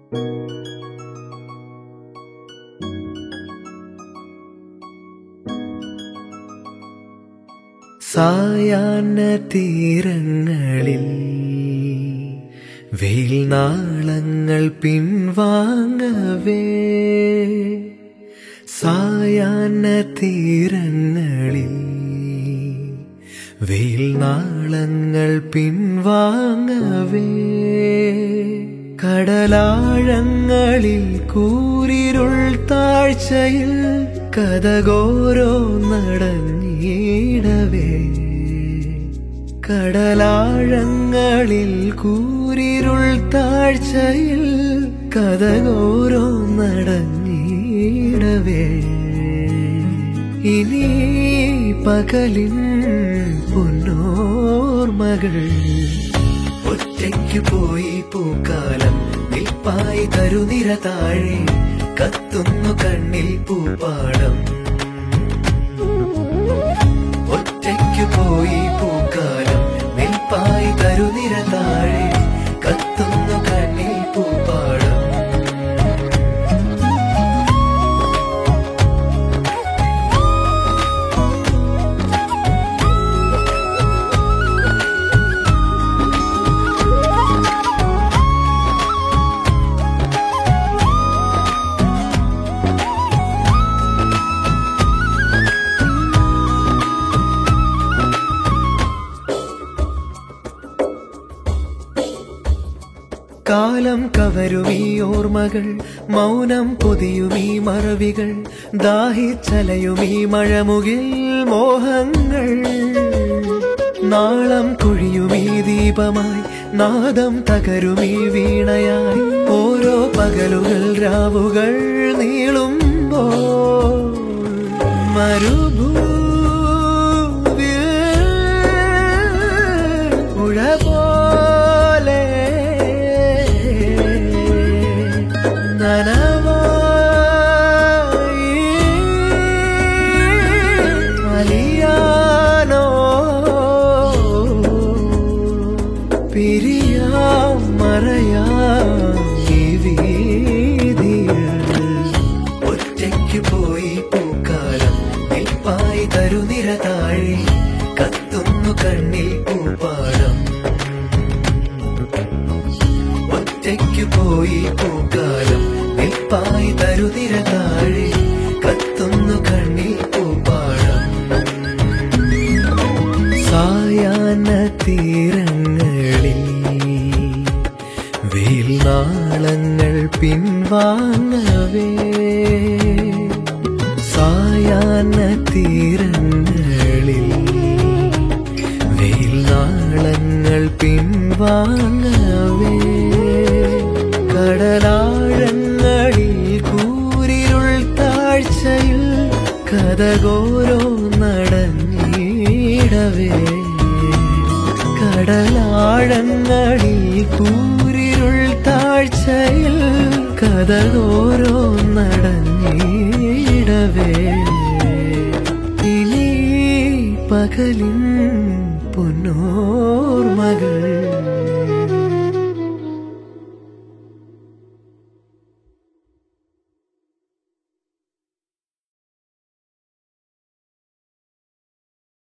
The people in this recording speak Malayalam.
സായാഹ്ന തീരങ്ങളിൽ വെയിൽ നാളങ്ങൾ പിൻവാങ്ങവേ സായാഹ്ന തീരങ്ങളിൽ വെയിൽ നാളങ്ങൾ പിൻവാങ്ങവേ കടലാഴങ്ങളിൽ കൂരിരുൾ താഴ്ചയിൽ കഥകോരോ നടഞ്ഞിടവേ കടലാഴങ്ങളിൽ കൂരിരുൾ താഴ്ചയിൽ കഥകോരോ നടഞ്ഞിടവേ ഇനി പകലിൻ പൊന്നോർമകൾ ഒറ്റയ്ക്ക് പോയി പൂക്കാലം നിൽപ്പായി തരുനിര താഴെ കത്തുന്നു കണ്ണിൽ പൂപ്പാടം ഒറ്റയ്ക്ക് പോയി പൂക്കാലം നിൽപ്പായി തരുനിര താഴെ കത്തുന്നു കണ്ണിൽ പൂപ്പാടം കാലം കവരുമീ ഓർമ്മകൾ മൗനം പൊതിയുമീ മറവികൾ ദാഹിച്ചലയുമീ മഴമുകിൽ മോഹങ്ങൾ നാളം കൊഴിയുമീ ദീപമായി നാദം തകരുമീ വീണയായി ഓരോ പകലുകൾ രാവുകൾ നീളുമ്പോൾ മരുഭൂവിൽ ഉഴ പോലെ നനവായി അലിയാനോ പിരിയാം മറയാം ഈ വീതികൾ ഒറ്റയ്ക്ക് പോയി പൂക്കാലം നിൽപ്പായി തരുനിര താഴെ കത്തുന്നു കണ്ണിൽ പൂപ്പാടം ഒറ്റയ്ക്ക് പോയി പൂക്കാലം നിൽപ്പായി തരുനിര താഴെ കത്തുന്നു കണ്ണിൽ പൂപ്പാടം സായാഹ്ന തീരങ്ങളിൽ വെയിൽ നാളങ്ങൾ പിൻവാങ്ങവേ സായാഹ്ന തീരങ്ങളിൽ വെയിൽ നാളങ്ങൾ പിൻവാങ്ങവേ കടലാഴങ്ങളിൽ കൂരിരുൾ താഴ്ചയിൽ കഥകോരോ നടഞ്ഞിടവേ കടലാഴങ്ങളിൽ കൂരിരുൾ താഴ്ചയിൽ കഥകോരോ നടഞ്ഞിടവേ ഇനി പകലിൻ പൊന്നോർമകൾ